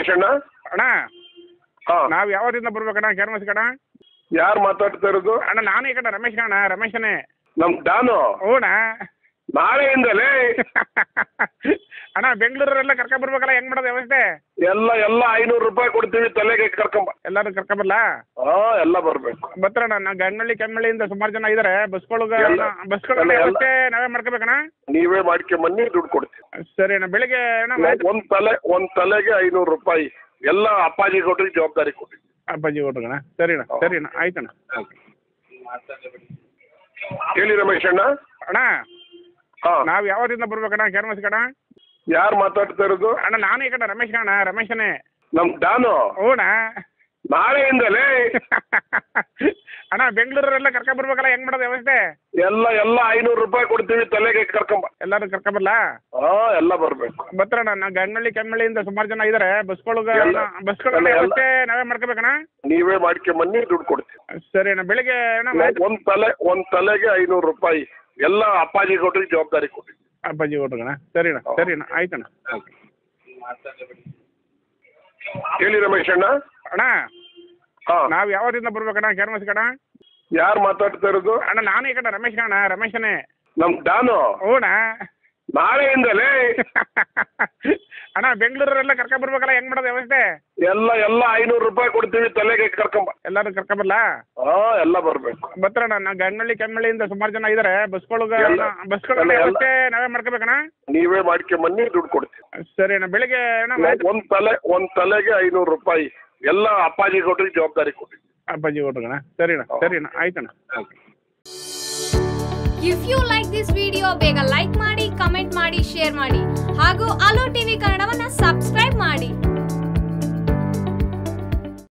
ರಮೇಶ್ ಅಣ್ಣ ಅಣ್ಣ ಹಾ ನಾವು ಯಾವತ್ತಿಂದ ಬರ್ಬೇಕಣ್ಣ ಕ್ಯಾನ್ವಾಸ್ ಕಣ ಯಾರು ಮಾತಾಡ್ತಾ ಇರೋದು ಅಣ್ಣ ನಾನು ಈ ಕಡೆ ರಮೇಶ್ ಕಣ ರಮೇಶನೇ ನಮ್ ಡಾನು ಹ್ಞೂಣ್ಣ ನಾಳೆಯಿಂದಲೇ ಅಣ್ಣ ಬೆಂಗಳೂರೆಲ್ಲ ಕರ್ಕೊಂಡ್ ಬರ್ಬೇಕಲ್ಲ ಹೆಂಗ್ ಮಾಡೋದು ವ್ಯವಸ್ಥೆ ಎಲ್ಲ ಎಲ್ಲ ಐನೂರು ರೂಪಾಯಿ ಕೊಡ್ತೀವಿ ತಲೆಗೆ ಕರ್ಕೊಂಬ ಎಲ್ಲರೂ ಕರ್ಕೊಂಬರ್ಲಾ ಹಾ ಎಲ್ಲ ಬರ್ಬೇಕು ಬರ್ತಾರಣ್ಣ ನಾ ಗಂಗನಳ್ಳಿ ಕೆಮ್ಮಳ್ಳಿಯಿಂದ ಸುಮಾರು ಜನ ಇದ್ದಾರೆ ಬಸ್ಗಳಿಗೆ ಎಲ್ಲ- ಬಸ್ಗಳ ಎಲ್ಲ- ವ್ಯವಸ್ಥೆ ನಾವೇ ಮಾಡ್ಕೋಬೇಕಣ್ಣ ನೀವೇ ಮಾಡ್ಕೊಂಬನ್ನಿ ದುಡ್ಡು ಕೊಡ್ತೀವಿ ಸರಿ ಅಣ್ಣ ಬೆಳಿಗ್ಗೆ ಅಣ್ಣ ಮಾಹಿತಿ- ಒಂದ್ ತಲೆ ಒಂದ್ ತಲೆಗೆ ಐನೂರು ರೂಪಾಯಿ ಎಲ್ಲ ಅಪ್ಪಾಜಿ ಕೊಟ್ರಿಗೆ ಜವಾಬ್ದಾರಿ ಕೊಡಿ ಅಪ್ಪಾಜಿ ಕೊಟ್ರಣ್ಣ ಸರಿ ಅಣ್ಣ ಸರಿ ಅಣ್ಣ ಆಯ್ತಣ್ಣ ಹೇಳಿ ರಮೇಶ್ ಅಣ್ಣ ಅಣ್ಣ ಹಾ ನಾವು ಯಾವತ್ತಿಂದ ಬರ್ಬೇಕಣ್ಣ ಕ್ಯಾನ್ವಾಸ್ ಕಣ ಯಾರು ಮಾತಾಡ್ತಾ ಇರೋದು ಅಣ್ಣ ನಾನು ಈ ಕಡೆ ರಮೇಶ್ ಕಣ ರಮೇಶನೇ ನಮ್ ಡಾನು ಹ್ಞೂಣ್ಣ ನಾಳೆಯಿಂದಲೇ ಅಣ್ಣ ಬೆಂಗಳೂರೆಲ್ಲ ಕರ್ಕೊಂಡ್ ಬರ್ಬೇಕಲ್ಲ ಹೆಂಗ್ ಮಾಡೋದು ವ್ಯವಸ್ಥೆ ಎಲ್ಲ ಎಲ್ಲ ಐನೂರು ರೂಪಾಯಿ ಕೊಡ್ತೀವಿ ತಲೆಗೆ ಕರ್ಕೊಂಬ ಎಲ್ಲರೂ ಕರ್ಕೊಂಬರ್ಲಾ ಹಾ ಎಲ್ಲ ಬರ್ಬೇಕು ಬರ್ತಾರಣ್ಣ ನಾ ಗಂಗನಳ್ಳಿ ಕೆಮ್ಮಳ್ಳಿಯಿಂದ ಸುಮಾರು ಜನ ಇದ್ದಾರೆ ಬಸ್ಗಳಿಗೆ ಎಲ್ಲ- ಬಸ್ಗಳ ಎಲ್ಲ- ವ್ಯವಸ್ಥೆ ನಾವೇ ಮಾಡ್ಕೋಬೇಕಣ್ಣ ನೀವೇ ಮಾಡ್ಕೊಂಬನ್ನಿ ದುಡ್ಡು ಕೊಡ್ತೀವಿ ಸರಿ ಅಣ್ಣ ಬೆಳಿಗ್ಗೆ ಅಣ್ಣ ಮಾಹಿತಿ- ಒಂದ್ ತಲೆ ಒಂದ್ ತಲೆಗೆ ಐನೂರು ರೂಪಾಯಿ ಎಲ್ಲ ಅಪ್ಪಾಜಿ ಕೊಟ್ರಿಗೆ ಜವಾಬ್ದಾರಿ ಕೊಡಿ ಅಪ್ಪಾಜಿ ಕೊಟ್ರಣ್ಣ ಸರಿ ಅಣ್ಣ ಸರಿ ಅಣ್ಣ ಆಯ್ತಣ್ಣ ಹೇಳಿ ರಮೇಶ್ ಅಣ್ಣ ಅಣ್ಣ ಹಾ ನಾವು ಯಾವತ್ತಿಂದ ಬರ್ಬೇಕಣ್ಣ ಕ್ಯಾನ್ವಾಸ್ ಕಣ ಯಾರು ಮಾತಾಡ್ತಾ ಇರೋದು ಅಣ್ಣ ನಾನು ಈ ಕಡೆ ರಮೇಶ್ ಕಣ ರಮೇಶನೇ ನಮ್ ಡಾನು ಹ್ಞೂಣ್ಣ ನಾಳೆಯಿಂದಲೇ ಅಣ್ಣ ಬೆಂಗಳೂರೆಲ್ಲ ಕರ್ಕೊಂಡ್ ಬರ್ಬೇಕಲ್ಲ ಹೆಂಗ್ ಮಾಡೋದು ವ್ಯವಸ್ಥೆ ಎಲ್ಲ ಎಲ್ಲ ಐನೂರು ರೂಪಾಯಿ ಕೊಡ್ತೀವಿ ತಲೆಗೆ ಕರ್ಕೊಂಬ ಎಲ್ಲರೂ ಕರ್ಕೊಂಬರ್ಲಾ ಹಾ ಎಲ್ಲ ಬರ್ಬೇಕು ಬರ್ತಾರಣ್ಣ ನಾ ಗಂಗನಳ್ಳಿ ಕೆಮ್ಮಳ್ಳಿಯಿಂದ ಸುಮಾರು ಜನ ಇದ್ದಾರೆ ಬಸ್ಗಳಿಗೆ ಎಲ್ಲ- ಬಸ್ಗಳ ಎಲ್ಲ- ವ್ಯವಸ್ಥೆ ನಾವೇ ಮಾಡ್ಕೋಬೇಕಣ್ಣ ನೀವೇ ಮಾಡ್ಕೊಂಬನ್ನಿ ದುಡ್ಡು ಕೊಡ್ತೀವಿ ಸರಿ ಅಣ್ಣ ಬೆಳಿಗ್ಗೆ ಅಣ್ಣ ಮಾಹಿತಿ- ಒಂದ್ ತಲೆ ಒಂದ್ ತಲೆಗೆ ಐನೂರು ರೂಪಾಯಿ ಎಲ್ಲ ಅಪ್ಪಾಜಿ ಕೊಟ್ರಿಗೆ ಜವಾಬ್ದಾರಿ ಕೊಡಿ ಅಪ್ಪಾಜಿ ಕೊಟ್ರಣ್ಣ ಸರಿ ಅಣ್ಣ ಸರಿ ಅಣ್ಣ ಆಯ್ತಣ್ಣ if you like this video ಬೇಗ ಲೈಕ್ ಮಾಡಿ ಕಮೆಂಟ್ ಮಾಡಿ ಶೇರ್ ಮಾಡಿ ಹಾಗೂ ಅಲೋ ಟಿವಿ ಕನ್ನಡವನ್ನ ಸಬ್ಸ್ಕ್ರೈಬ್